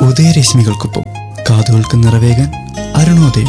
ഉദയരശ്മികൾക്കൊപ്പം കാതുകൾക്ക് നിറവേകാൻ അരുണോദയം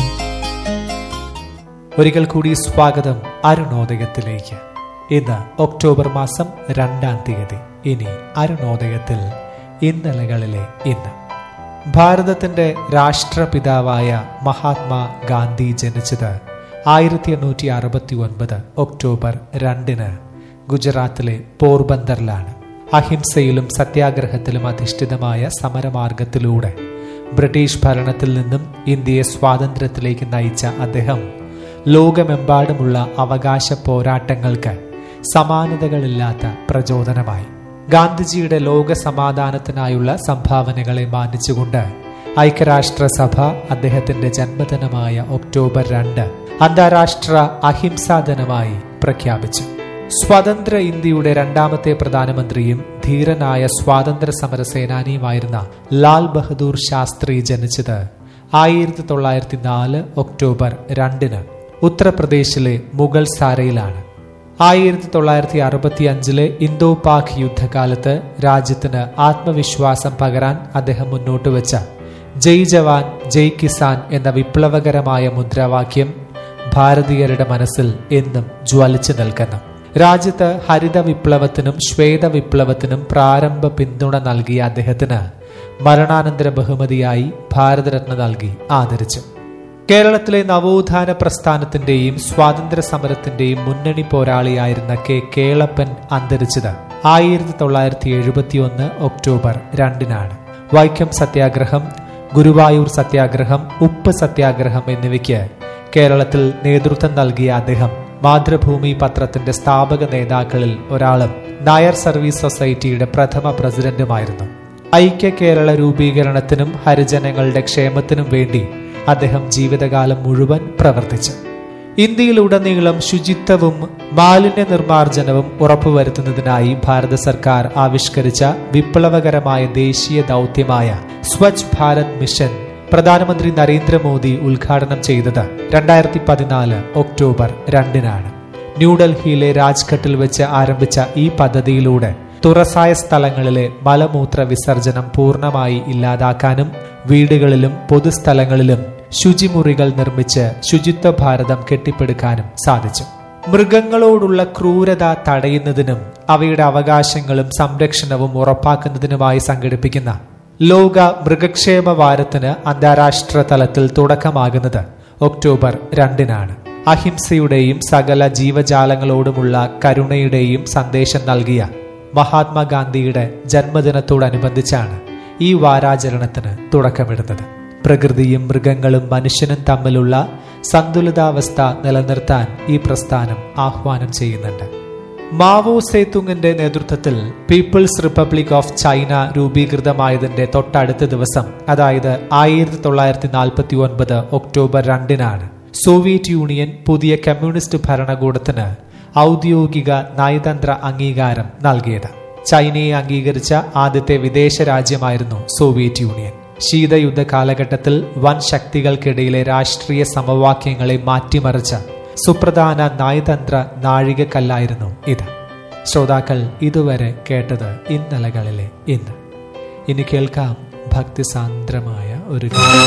ഒരിക്കൽ കൂടി സ്വാഗതം അരുണോദയത്തിലേക്ക് ഇന്ന് ഒക്ടോബർ മാസം രണ്ടാം തീയതി ഇനി അരുണോദയത്തിൽ ഇന്നലകളിലെ ഇന്ന് ഭാരതത്തിന്റെ രാഷ്ട്രപിതാവായ മഹാത്മാ ഗാന്ധി ജനിച്ചത് ആയിരത്തി എണ്ണൂറ്റി അറുപത്തി ഒൻപത് ഒക്ടോബർ രണ്ടിന് ഗുജറാത്തിലെ പോർബന്ദറിലാണ് അഹിംസയിലും സത്യാഗ്രഹത്തിലും അധിഷ്ഠിതമായ സമരമാർഗത്തിലൂടെ ബ്രിട്ടീഷ് ഭരണത്തിൽ നിന്നും ഇന്ത്യയെ സ്വാതന്ത്ര്യത്തിലേക്ക് നയിച്ച അദ്ദേഹം ലോകമെമ്പാടുമുള്ള അവകാശ പോരാട്ടങ്ങൾക്ക് സമാനതകളില്ലാത്ത പ്രചോദനമായി ഗാന്ധിജിയുടെ ലോക സമാധാനത്തിനായുള്ള സംഭാവനകളെ മാനിച്ചുകൊണ്ട് ഐക്യരാഷ്ട്രസഭ അദ്ദേഹത്തിന്റെ ജന്മദിനമായ ഒക്ടോബർ രണ്ട് അന്താരാഷ്ട്ര അഹിംസാ ദിനമായി പ്രഖ്യാപിച്ചു സ്വതന്ത്ര ഇന്ത്യയുടെ രണ്ടാമത്തെ പ്രധാനമന്ത്രിയും ധീരനായ സ്വാതന്ത്ര്യ സമര സേനാനിയുമായിരുന്ന ലാൽ ബഹദൂർ ശാസ്ത്രി ജനിച്ചത് ആയിരത്തി തൊള്ളായിരത്തി നാല് ഒക്ടോബർ രണ്ടിന് ഉത്തർപ്രദേശിലെ മുഗൾ സാരയിലാണ് ആയിരത്തി തൊള്ളായിരത്തി അറുപത്തി അഞ്ചിലെ ഇന്തോ പാക് യുദ്ധകാലത്ത് രാജ്യത്തിന് ആത്മവിശ്വാസം പകരാൻ അദ്ദേഹം മുന്നോട്ട് വെച്ച ജയ് ജവാൻ ജയ് കിസാൻ എന്ന വിപ്ലവകരമായ മുദ്രാവാക്യം ഭാരതീയരുടെ മനസ്സിൽ എന്നും ജ്വലിച്ചു നിൽക്കുന്നു രാജ്യത്ത് ഹരിത വിപ്ലവത്തിനും ശ്വേത വിപ്ലവത്തിനും പ്രാരംഭ പിന്തുണ നൽകിയ അദ്ദേഹത്തിന് മരണാനന്തര ബഹുമതിയായി ഭാരതരത്ന നൽകി ആദരിച്ചു കേരളത്തിലെ നവോത്ഥാന പ്രസ്ഥാനത്തിന്റെയും സ്വാതന്ത്ര്യ സമരത്തിന്റെയും മുന്നണി പോരാളിയായിരുന്ന കെ കേളപ്പൻ അന്തരിച്ചത് ആയിരത്തി തൊള്ളായിരത്തി എഴുപത്തി ഒന്ന് ഒക്ടോബർ രണ്ടിനാണ് വൈക്കം സത്യാഗ്രഹം ഗുരുവായൂർ സത്യാഗ്രഹം ഉപ്പ് സത്യാഗ്രഹം എന്നിവയ്ക്ക് കേരളത്തിൽ നേതൃത്വം നൽകിയ അദ്ദേഹം മാതൃഭൂമി പത്രത്തിന്റെ സ്ഥാപക നേതാക്കളിൽ ഒരാളും നായർ സർവീസ് സൊസൈറ്റിയുടെ പ്രഥമ പ്രസിഡന്റുമായിരുന്നു ഐക്യ കേരള രൂപീകരണത്തിനും ഹരിജനങ്ങളുടെ ക്ഷേമത്തിനും വേണ്ടി അദ്ദേഹം ജീവിതകാലം മുഴുവൻ പ്രവർത്തിച്ചു ഇന്ത്യയിലുടനീളം ശുചിത്വവും മാലിന്യ നിർമ്മാർജ്ജനവും ഉറപ്പുവരുത്തുന്നതിനായി ഭാരത സർക്കാർ ആവിഷ്കരിച്ച വിപ്ലവകരമായ ദേശീയ ദൗത്യമായ സ്വച്ഛ് ഭാരത് മിഷൻ പ്രധാനമന്ത്രി നരേന്ദ്രമോദി ഉദ്ഘാടനം ചെയ്തത് രണ്ടായിരത്തി പതിനാല് ഒക്ടോബർ രണ്ടിനാണ് ന്യൂഡൽഹിയിലെ രാജ്ഘട്ടിൽ വെച്ച് ആരംഭിച്ച ഈ പദ്ധതിയിലൂടെ തുറസായ സ്ഥലങ്ങളിലെ മലമൂത്ര വിസർജനം പൂർണ്ണമായി ഇല്ലാതാക്കാനും വീടുകളിലും പൊതുസ്ഥലങ്ങളിലും ശുചിമുറികൾ നിർമ്മിച്ച് ശുചിത്വ ഭാരതം കെട്ടിപ്പടുക്കാനും സാധിച്ചു മൃഗങ്ങളോടുള്ള ക്രൂരത തടയുന്നതിനും അവയുടെ അവകാശങ്ങളും സംരക്ഷണവും ഉറപ്പാക്കുന്നതിനുമായി സംഘടിപ്പിക്കുന്ന ലോക മൃഗക്ഷേമ വാരത്തിന് അന്താരാഷ്ട്ര തലത്തിൽ തുടക്കമാകുന്നത് ഒക്ടോബർ രണ്ടിനാണ് അഹിംസയുടെയും സകല ജീവജാലങ്ങളോടുമുള്ള കരുണയുടെയും സന്ദേശം നൽകിയ മഹാത്മാഗാന്ധിയുടെ ജന്മദിനത്തോടനുബന്ധിച്ചാണ് ഈ വാരാചരണത്തിന് തുടക്കമിടുന്നത് പ്രകൃതിയും മൃഗങ്ങളും മനുഷ്യനും തമ്മിലുള്ള സന്തുലിതാവസ്ഥ നിലനിർത്താൻ ഈ പ്രസ്ഥാനം ആഹ്വാനം ചെയ്യുന്നുണ്ട് മാവോ സേതുങ്ങിന്റെ നേതൃത്വത്തിൽ പീപ്പിൾസ് റിപ്പബ്ലിക് ഓഫ് ചൈന രൂപീകൃതമായതിന്റെ തൊട്ടടുത്ത ദിവസം അതായത് ആയിരത്തി തൊള്ളായിരത്തി നാൽപ്പത്തി ഒൻപത് ഒക്ടോബർ രണ്ടിനാണ് സോവിയറ്റ് യൂണിയൻ പുതിയ കമ്മ്യൂണിസ്റ്റ് ഭരണകൂടത്തിന് ഔദ്യോഗിക നയതന്ത്ര അംഗീകാരം നൽകിയത് ചൈനയെ അംഗീകരിച്ച ആദ്യത്തെ വിദേശ രാജ്യമായിരുന്നു സോവിയറ്റ് യൂണിയൻ ശീതയുദ്ധ കാലഘട്ടത്തിൽ വൻ ശക്തികൾക്കിടയിലെ രാഷ്ട്രീയ സമവാക്യങ്ങളെ മാറ്റിമറിച്ച സുപ്രധാന നയതന്ത്ര നാഴികക്കല്ലായിരുന്നു ഇത് ശ്രോതാക്കൾ ഇതുവരെ കേട്ടത് ഇന്നലകളിലെ ഇന്ന് ഇനി കേൾക്കാം ഭക്തിസാന്ദ്രമായ ഒരു ഗാനം